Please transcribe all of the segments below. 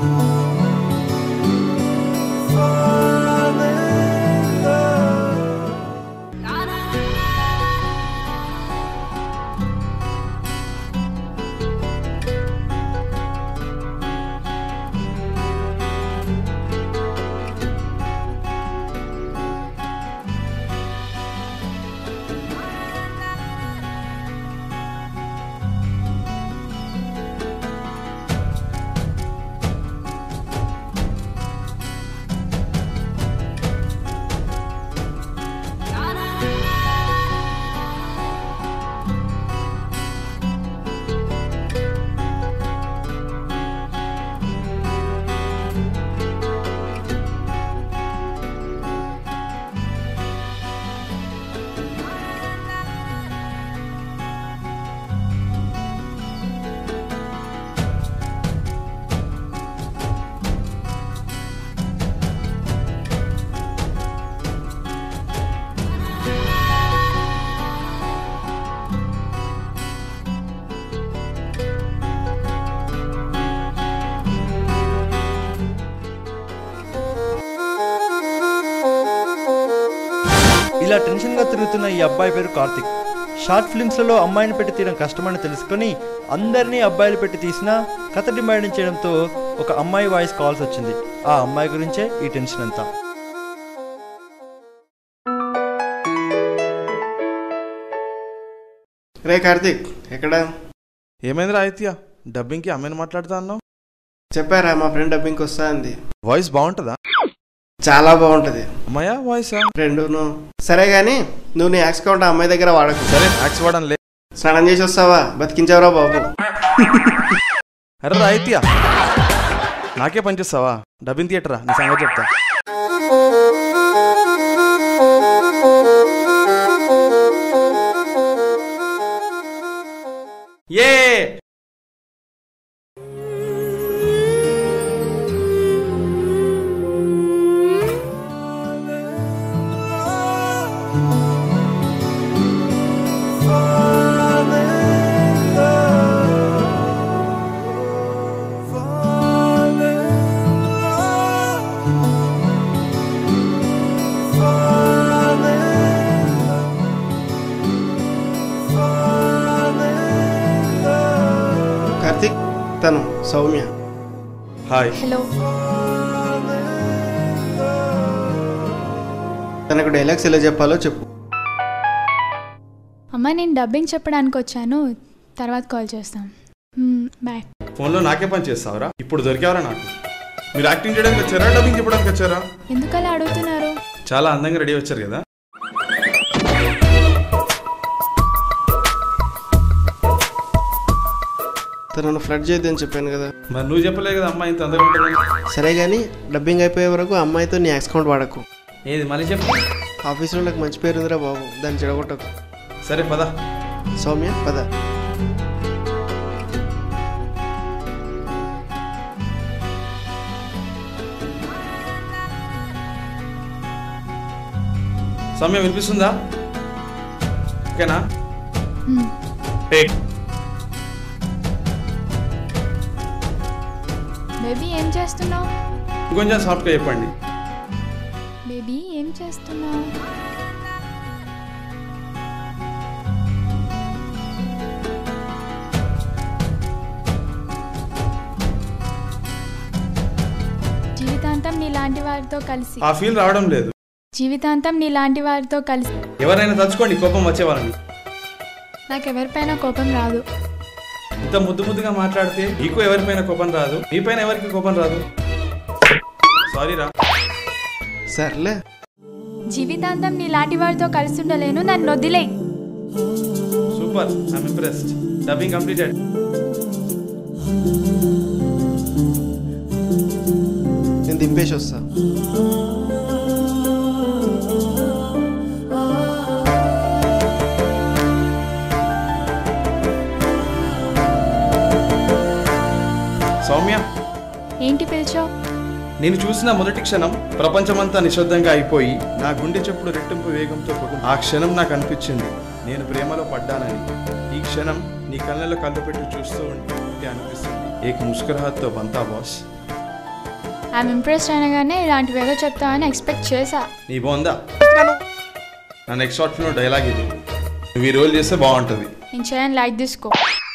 ఇలా టెన్షన్గా తిరుగుతున్న ఈ అబ్బాయి పేరు కార్తిక్ షార్ట్ ఫిల్మ్స్లలో అమ్మాయిని పెట్టి తీయడం కష్టమని తెలుసుకొని అందరినీ అబ్బాయిలు పెట్టి తీసినా కథ డిమాండ్ చేయడంతో ఒక అమ్మాయి వాయిస్ కాల్స్ వచ్చింది ఆ అమ్మాయి గురించే ఈ టెన్షన్ అంతా రే కార్తీక్ ఎక్కడ ఏమైంది ఆదిత్య డబ్బింగ్కి అమ్మాయిని మాట్లాడుతా అన్నావు చెప్పారా మా ఫ్రెండ్ డబ్బింగ్కి వస్తా అంది వాయిస్ బాగుంటుందా చాలా బాగుంటది అమ్మాయా వాయిసా రెండును సరే గాని నువ్వు నీ యాక్స్ కౌంట్ ఆ అమ్మాయి దగ్గర వాడకు సరే యాక్స్ వాడని లే స్నానం చేసి వస్తావా బతికించావురా బాబు అరే ఆదిత్య నాకే పనిచేస్తావా డబ్బింగ్ థియేటరా నీ సంగతి చెప్తా ఏ కార్తీక్ తను సౌమ్య హాయ్ హలో తనకు డైలాగ్స్ ఎలా చెప్పాలో చెప్పు అమ్మ నేను డబ్బింగ్ చెప్పడానికి వచ్చాను తర్వాత కాల్ చేస్తాం మ్మ్, బాయ్ ఫోన్లో నాకే పని చేస్తావరా ఇప్పుడు దొరికావరా నాకు మీరు యాక్టింగ్ చేయడానికి వచ్చారా డబ్బింగ్ చెప్పడానికి వచ్చారా ఎందుకు అలా అడుగుతున్నారు చాలా అందంగా రెడీ వచ్చారు కదా తనను ఫ్లడ్ చేయొద్దని చెప్పాను కదా మరి నువ్వు చెప్పలే కదా అమ్మాయి ఇంత అందంగా ఉంటుందని సరే కానీ డబ్బింగ్ అయిపోయే వరకు ఆ అమ్మాయితో నీ యాక్స్ కౌంట్ వాడకు ఏది మళ్ళీ చెప్పు ఆఫీస్లో నాకు మంచి పేరు ఉందిరా బాబు దాన్ని చెడగొట్టకు సరే పద సౌమ్య పద సమయం వినిపిస్తుందా ఓకేనా మ్మ్. టేక్ బేబీ ఏం చేస్తున్నావు ఇంకొంచెం సాఫ్ట్గా చెప్పండి బేబీ ఏం చేస్తున్నావు జీవితాంతం నీలాంటి వారితో కలిసి ఆ ఫీల్ రావడం లేదు జీవితాంతం నీలాంటి వారితో కలిసి ఎవరైనా తలుచుకోండి కోపం వచ్చేవాళ్ళని నాకు ఎవరిపైన కోపం రాదు ఇంత ముద్దు ముద్దుగా మాట్లాడితే నీకు ఎవరిపైన కోపం రాదు నీపైన ఎవరికి కోపం రాదు సారీ రా సర్లే జీవితాంతం నీలాంటి వారితో కలిసి ఉండలేను నన్ను వదిలే super I'm impressed dubbing completed నేను దింపేసి వస్తా సౌమ్య ఏంటి పిలిచావు నేను చూసిన మొదటి క్షణం ప్రపంచమంతా నిశ్శబ్దంగా అయిపోయి నా గుండె చెప్పుడు రెట్టింపు వేగంతో కొట్టు ఆ క్షణం నాకు అనిపించింది నేను ప్రేమలో పడ్డానని ఈ క్షణం నీ కళ్ళలో కళ్ళు పెట్టి చూస్తూ ఉంటే అనిపిస్తుంది ఏక ముస్కురాహత్తో బంతా బాస్ ఐఎమ్ ఇంప్రెస్డ్ అనగానే ఇలాంటివి ఏదో చెప్తామని ఎక్స్పెక్ట్ చేశా నీ బాగుందా నా నెక్స్ట్ షార్ట్ ఫిల్మ్ డైలాగ్ ఇది నువ్వు ఈ రోల్ చేస్తే బాగుంటుంది నేను చేయని లైక్ తీసుకో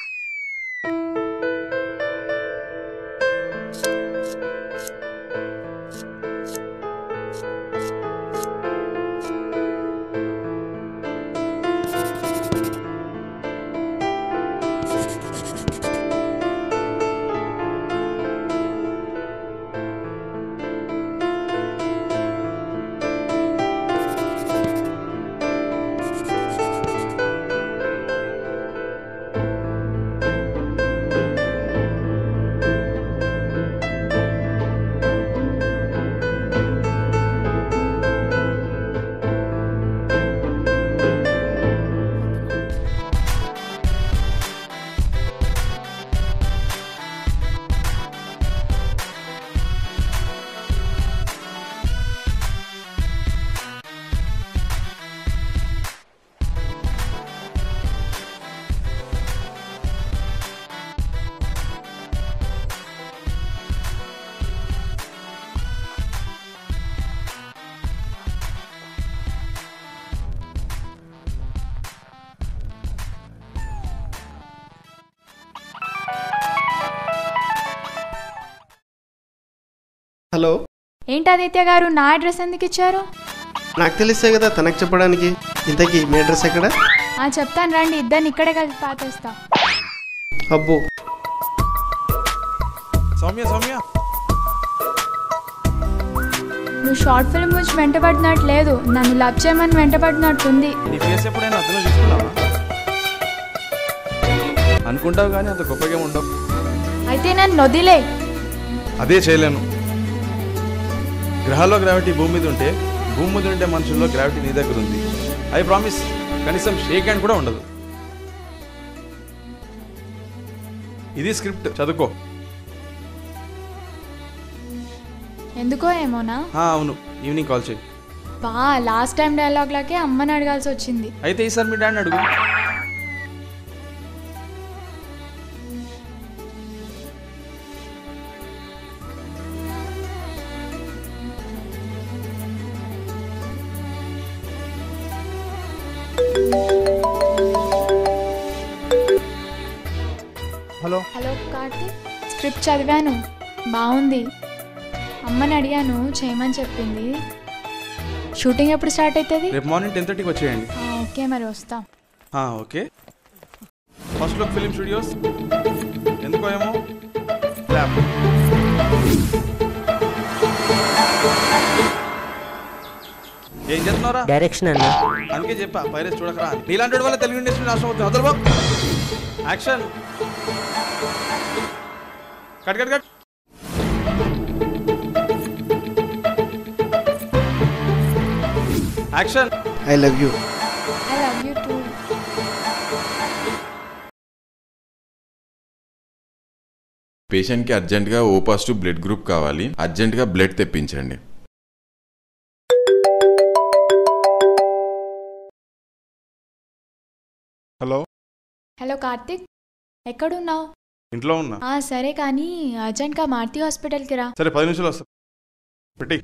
హలో ఏంటి ఆదిత్య గారు నా అడ్రస్ ఎందుకు ఇచ్చారు నాకు తెలిస్తే కదా తనకు చెప్పడానికి ఇంతకీ మీ అడ్రస్ ఎక్కడ ఆ చెప్తాను రండి ఇద్దరిని ఇక్కడే కలిసి పాతేస్తా అబ్బో సౌమ్య సౌమ్య నువ్వు షార్ట్ ఫిల్మ్ గురించి వెంటబడినట్టు లేదు నన్ను లవ్ చేయమని వెంటబడినట్టుంది నీ ఫేస్ ఎప్పుడైనా అర్థంలో చూసుకున్నావా అనుకుంటావు కానీ అంత గొప్పగా ఉండవు అయితే నన్ను వదిలే అదే చేయలేను గ్రహాల్లో గ్రావిటీ భూమి మీద ఉంటే భూమి మీద ఉండే మనుషుల్లో గ్రావిటీ నీ దగ్గర ఉంది ఐ ప్రామిస్ కనీసం షేక్ హ్యాండ్ కూడా ఉండదు ఇది స్క్రిప్ట్ చదువుకో ఎందుకో ఏమోనా ఆ, అవును ఈవినింగ్ కాల్ చేయి బా లాస్ట్ టైం డైలాగ్లకే అమ్మని అడగాల్సి వచ్చింది అయితే ఈసారి మీ డాడీని అడుగు హలో హలో కార్తీక్ స్క్రిప్ట్ చదివాను బాగుంది అమ్మని అడిగాను చేయమని చెప్పింది షూటింగ్ ఎప్పుడు స్టార్ట్ అవుతుంది రేపు మార్నింగ్ టెన్ థర్టీకి వచ్చేయండి ఆ, ఓకే మరి వస్తాం ఆ, okay first look film studios ఎందుకో ఏమో ల్యాబ్ ఏం చేస్తున్నారా డైరెక్షన్ అన్న అందుకే చెప్పా పైరేస్ చూడకరా అని. నీలాంటి వాడి వల్ల తెలుగు ఇండస్ట్రీ నాశనం అవుతుంది అదర్ బాబు action cut cut cut action I love you I love you too పేషెంట్కి అర్జెంటుగా ఓ పాజిటివ్ బ్లడ్ గ్రూప్ కావాలి అర్జెంటుగా బ్లడ్ తెప్పించండి హలో హలో కార్తీక్ ఎక్కడున్నావు ఇంట్లో ఉన్నా ఆ, సరే కానీ అర్జెంట్గా మారుతి హాస్పిటల్కి రా సరే పది నిమిషాలు వస్తా పెట్టి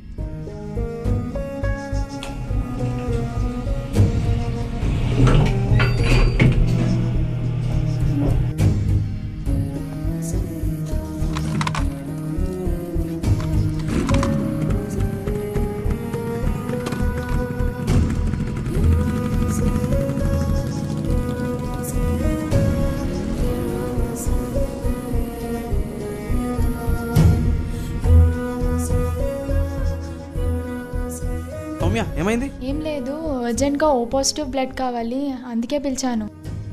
సౌమ్య ఏమైంది ఏం లేదు అర్జెంట్గా ఓ పాజిటివ్ బ్లడ్ కావాలి అందుకే పిలిచాను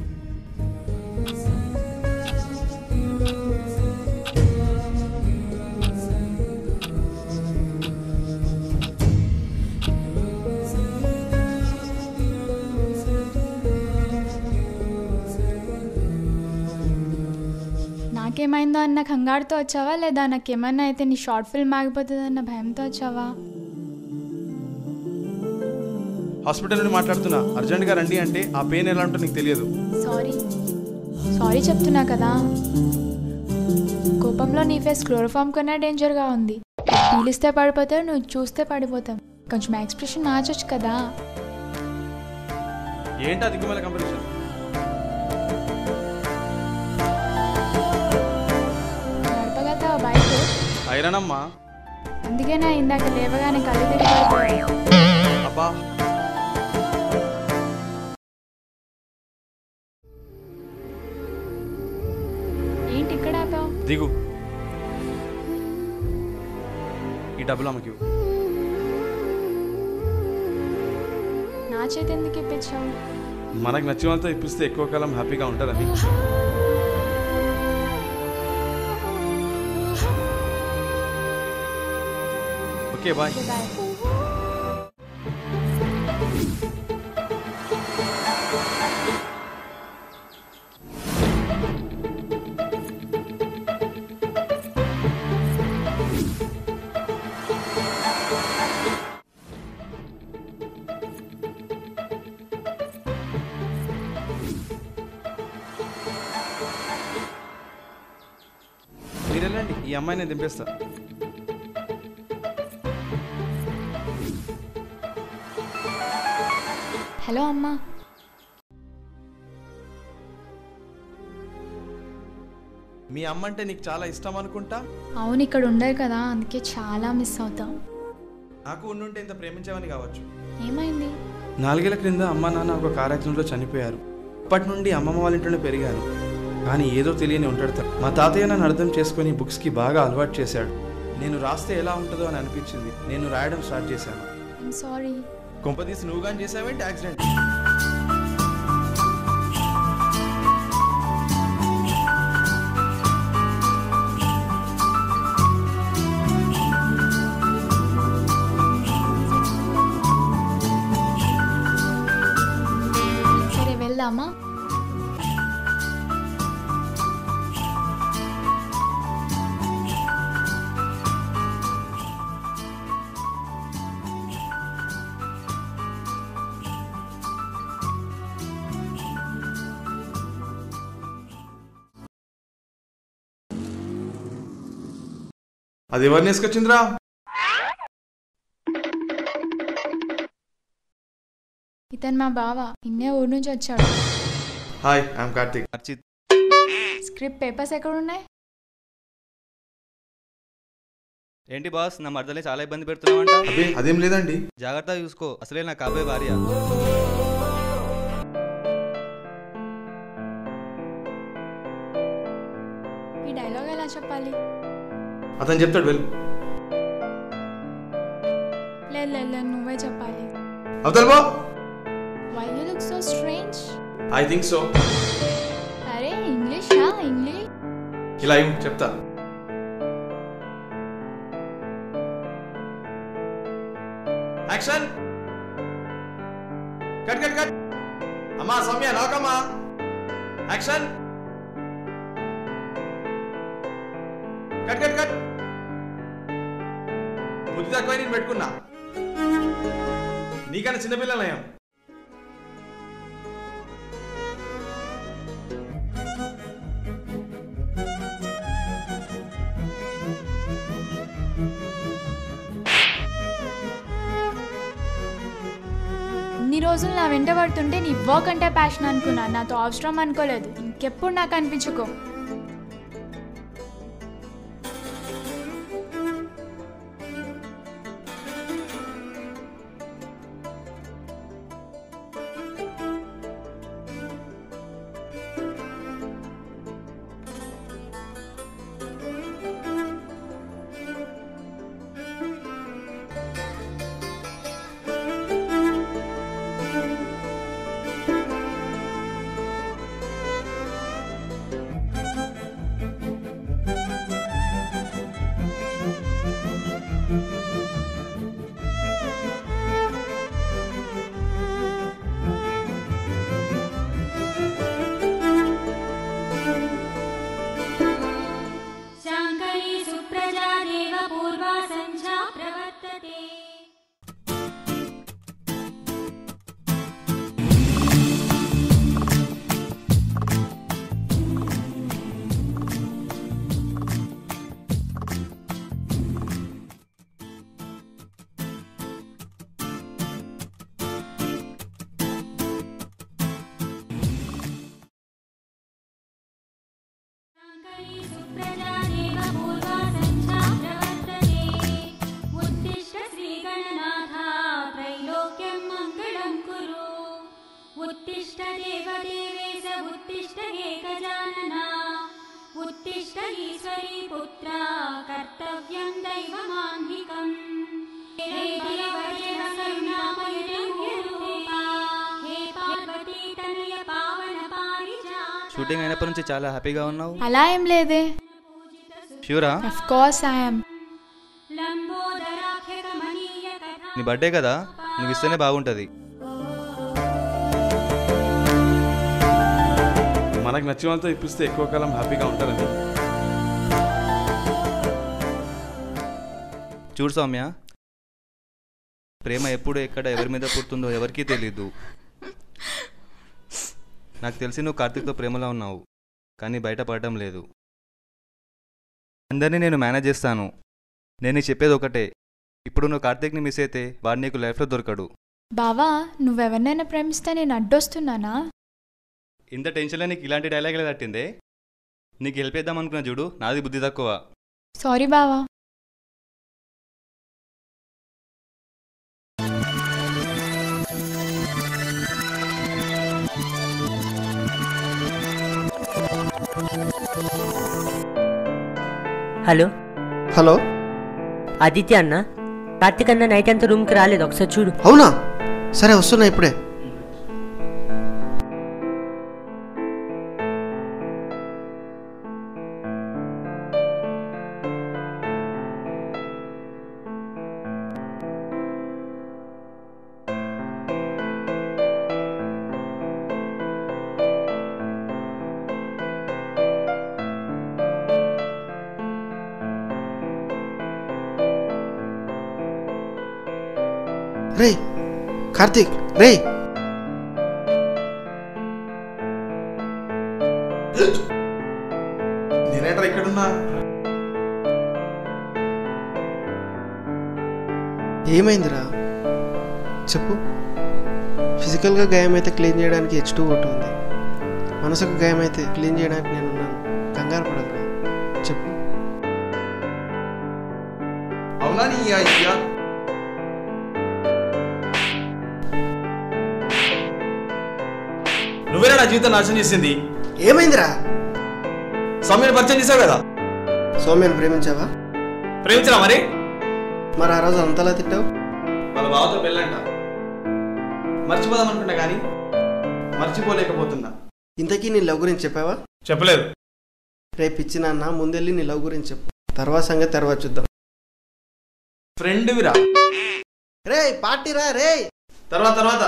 నాకేమైందో అన్న కంగారుతో వచ్చావా లేదా నాకేమన్నా అయితే నీ షార్ట్ ఫిల్మ్ ఆగిపోతుందన్న భయంతో వచ్చావా హాస్పిటల్ నుండి మాట్లాడుతున్నా అర్జెంట్గా రండి అంటే ఆ పెయిన్ ఎలా ఉంటుందో నీకు తెలియదు సారీ సారీ చెప్తున్నా కదా కోపంలో నీ ఫేస్ క్లోరోఫామ్ కన్నా డేంజర్గా ఉంది పీలిస్తే పడిపోతావు నువ్వు చూస్తే పడిపోతావు కొంచెం ఎక్స్ప్రెషన్ మార్చొచ్చు కదా ఏంటి అది దిక్కుమల కంపెనీషన్ నడపగలుగుతావా బైక్ ఐరన్ అమ్మా అందుకే నా ఇందాక లేవగానే కళ్ళు తిరిగి పడిపోయావు. అబ్బా ఏంటి ఇక్కడ ఆపావు దిగు ఈ డబ్బులు అమ్మకి ఇవ్వు. నా చేతి ఎందుకు ఇప్పించావు మనకు నచ్చినంత ఇప్పిస్తే ఎక్కువ కాలం హ్యాపీగా ఉంటారని ఓకే బాయ్ ఓకే, బాయ్ మీరు వెళ్ళండి ఈ అమ్మాయిని నేను దింపేస్తా హలో అమ్మా మీ అమ్మ అంటే నీకు చాలా ఇష్టం అనుకుంటా అవును ఇక్కడ ఉండరు కదా అందుకే చాలా మిస్ అవుతాం నాకు ఉండుంటే ఇంత ప్రేమించావని కావచ్చు ఏమైంది నాలుగేళ్ల క్రింద అమ్మ నాన్న ఒక కార్ యాక్సిడెంట్లో చనిపోయారు అప్పటి నుండి అమ్మమ్మ వాళ్ళ ఇంట్లోనే పెరిగాను కానీ ఏదో తెలియని ఉంటాడు మా తాతయ్య నన్ను అర్థం చేసుకొని బుక్స్కి బాగా అలవాటు చేశాడు నేను రాస్తే ఎలా ఉంటుందో అని అనిపించింది నేను రాయడం స్టార్ట్ చేశాను ఐమ్ సారీ కొంపదీసి నువ్వు కానీ చేసావేంటి యాక్సిడెంట్ సరే వెళ్దామా అది ఎవరిని వేసుకొచ్చిందిరా ఇతను మా బావ ఇన్నే ఊరు నుంచి వచ్చాడు hi I'm Karthik Archit script papers ఎక్కడ ఉన్నాయి ఏంటి బాస్ నా మర్దల్ని చాలా ఇబ్బంది పెడుతున్నావంట అబ్బే అదేం లేదండి జాగ్రత్తగా చూసుకో అసలే నా కాబోయే భార్య ఈ డైలాగ్ ఎలా చెప్పాలి అతను చెప్తాడు వెళ్ళు లేదు లేదు లేదు, నువ్వే చెప్పాలి అవతల బో why you look so strange I think so అరే ఇంగ్లీష్ హా ఇంగ్లీష్ ఇలా ఇవ్వు, చెప్తా యాక్షన్ కట్ కట్ కట్ అమ్మా సౌమ్య నాకమ్మా యాక్షన్ కట్ కట్ కట్ బుద్ధి తక్కువ నేను పెట్టుకున్నా నీకన్నా చిన్నపిల్లలయ్యాం ఇన్ని రోజులు నా వెంట పడుతుంటే నీ వర్క్ అంటే ప్యాషన్ అనుకున్నా నాతో అవసరం అనుకోలేదు ఇంకెప్పుడు నాకు అనిపించుకో शाङ्करी सुप्रजा देव पूर्वा सञ्चा प्रवर्तते షూటింగ్ అయినప్పటి నుంచి చాలా హ్యాపీగా ఉన్నావు అలా ఏం లేదే ష్యూరా అఫ్ కోర్స్ ఐఎమ్ లంబోదరాఖ్యకమనీయ కథా నీ బర్త్డే కదా నువ్వు ఇస్తేనే బాగుంటుంది మనకు నచ్చిన వాళ్ళతో ఇప్పిస్తే ఎక్కువ కాలం హ్యాపీగా ఉంటారని చూడు సౌమ్య ప్రేమ ఎప్పుడు ఎక్కడ ఎవరి మీద పుడుతుందో ఎవరికీ తెలీదు నాకు తెలిసి నువ్వు కార్తీక్తో ప్రేమలో ఉన్నావు కానీ బయటపడటం లేదు అందరినీ నేను మేనేజ్ చేస్తాను నేను నీకు చెప్పేది ఒకటే ఇప్పుడు నువ్వు కార్తీక్ని మిస్ అయితే వాడు నీకు లైఫ్లో దొరకడు బావా నువ్వెవరినైనా ప్రేమిస్తే నేను అడ్డొస్తున్నానా ఇంత టెన్షన్లో నీకు ఇలాంటి డైలాగులు తట్టిందే నీకు హెల్ప్ చేద్దాం అనుకున్నా చూడు నాది బుద్ధి తక్కువ సారీ బావా హలో హలో ఆదిత్య అన్న కార్తిక్ అన్న నైట్ అంతా రూమ్కి రాలేదు ఒకసారి చూడు అవునా సరే వస్తున్నా ఇప్పుడే రే కార్తీక్ రే నేనేట్రా ఇక్కడున్నా ఏమైందిరా చెప్పు ఫిజికల్గా గాయం అయితే క్లీన్ చేయడానికి హెచ్ టూ ఒకటి ఉంది మనసుకు గాయం అయితే క్లీన్ చేయడానికి నేను ఉన్నాను కంగారు పడదురా చెప్పు అవునా నీ అయ్యా నువ్వేనా నా జీవితం నాశనం చేసింది ఏమైందిరా సౌమ్యని పరిచయం చేసావు కదా సౌమ్యను ప్రేమించావా ప్రేమించరా మరి మరి ఆ రోజు అంతలా తిట్టావు వాళ్ళ బావతో పెళ్ళంట మర్చిపోదాం అనుకుంటా కానీ మర్చిపోలేకపోతున్నా ఇంతకీ నీ లవ్ గురించి చెప్పావా చెప్పలేదు రేపు ఇచ్చినాన్న ముందెళ్ళి నీ లవ్ గురించి చెప్పు తర్వాత సంగతి తర్వాత చూద్దాం ఫ్రెండ్ విరా రే పార్టీ రా రే తర్వాత తర్వాత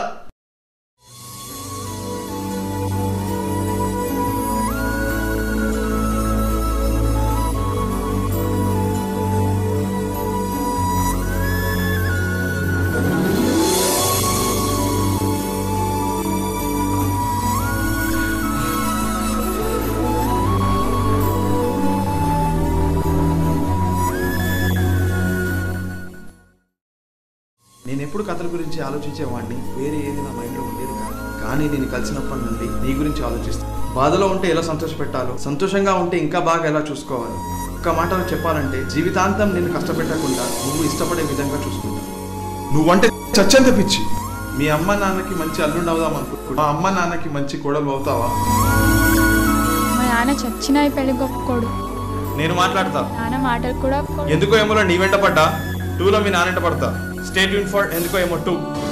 నేను ఎప్పుడు కథల గురించి ఆలోచించేవాడిని వేరే ఏది నా మైండ్లో ఉండేది కాదు కానీ నేను కలిసినప్పటి నుండి నీ గురించి ఆలోచిస్తాను బాధలో ఉంటే ఎలా సంతోష పెట్టాలో సంతోషంగా ఉంటే ఇంకా బాగా ఎలా చూసుకోవాలో ఒక్క మాటలో చెప్పాలంటే జీవితాంతం నేను కష్టపెట్టకుండా నువ్వు ఇష్టపడే విధంగా చూసుకుంటా నువ్వంటే చచ్చంత పిచ్చి మీ అమ్మ నాన్నకి మంచి అల్లుండి అవుదాం అనుకుంటా మా అమ్మ నాన్నకి మంచి కోడలు అవుతావా మా నాన్న చచ్చిన ఈ పెళ్లి ఒప్పుకోడు నేను మాట్లాడతా నాన్న మాటలు కూడా ఒప్పుకోడు ఎందుకో ఏమో నీ వెంట పడ్డా టూలో మీ నాన్నెంట పడతా స్టేట్ యూన్ ఫర్ ఎందుకో ఏమో టూ